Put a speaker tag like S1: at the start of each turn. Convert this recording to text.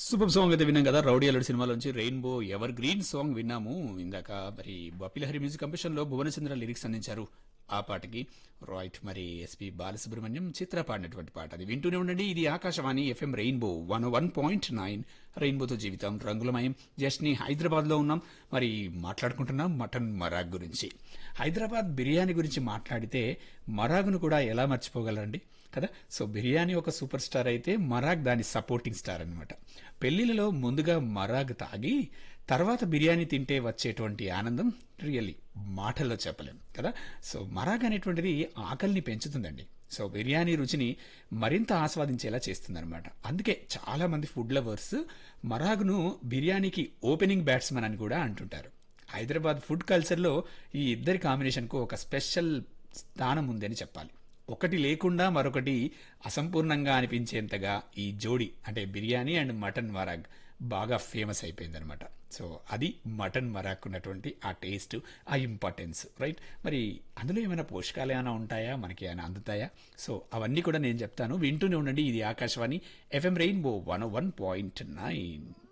S1: super song అయితే విన్నాం కదా రౌడీ అల్లుడు సినిమాలోంచి రెయిన్బో ఎవర్ గ్రీన్ సాంగ్ విన్నాము ఇందాక మరి బప్పిలహరి మ్యూజిక్ కంపెషన్ లో భువనచంద్ర లిరిక్స్ అందించారు ఆ పాటకి రైట్ మరి ఎస్పి బాలసుబ్రహ్మణ్యం చిత్ర పాడినటువంటి పాట అది వింటూనే ఉండండి ఇది Akashvani FM rainbow one one point nine రెయిన్బోతో జీవితం రంగులమయం జస్ట్ని హైదరాబాద్ లో ఉన్నాం మరి మాట్లాడుకుంటున్నాం మటన్ మరాగ్ గురించి హైదరాబాద్ బిర్యానీ గురించి మాట్లాడితే మరాగ్ను కూడా ఎలా మర్చిపోగలరండి కదా సో బిర్యానీ ఒక సూపర్ స్టార్ అయితే మరాగ్ దాని సపోర్టింగ్ స్టార్ అన్నమాట పెళ్లిళ్ళలో ముందుగా మరాగ్ తాగి తర్వాత బిర్యానీ తింటే వచ్చేటువంటి ఆనందం రియల్లీ మాటల్లో చెప్పలేం కదా సో మరాగ్ అనేటువంటిది ఆకలిని పెంచుతుందండి సో బిర్యానీ రుచిని మరింత ఆస్వాదించేలా చేస్తుందన్నమాట అందుకే చాలా మంది ఫుడ్ లవర్స్ మరాగ్ను బిర్యానీకి ఓపెనింగ్ బ్యాట్స్మెన్ అని కూడా అంటుంటారు హైదరాబాద్ ఫుడ్ కల్చర్లో ఈ ఇద్దరి కాంబినేషన్కు ఒక స్పెషల్ స్థానం ఉందని చెప్పాలి ఒకటి లేకుండా మరొకటి అసంపూర్ణంగా అనిపించేంతగా ఈ జోడి అంటే బిర్యానీ అండ్ మటన్ మరాగ్ బాగా ఫేమస్ అయిపోయిందనమాట సో అది మటన్ మరాక్ ఉన్నటువంటి ఆ టేస్ట్ ఆ ఇంపార్టెన్స్ రైట్ మరి అందులో ఏమైనా పోషకాలు ఏమైనా ఉంటాయా మనకి ఏమైనా అందుతాయా సో అవన్నీ కూడా నేను చెప్తాను వింటూనే ఉండండి ఇది Akashvani FM rainbow one one point nine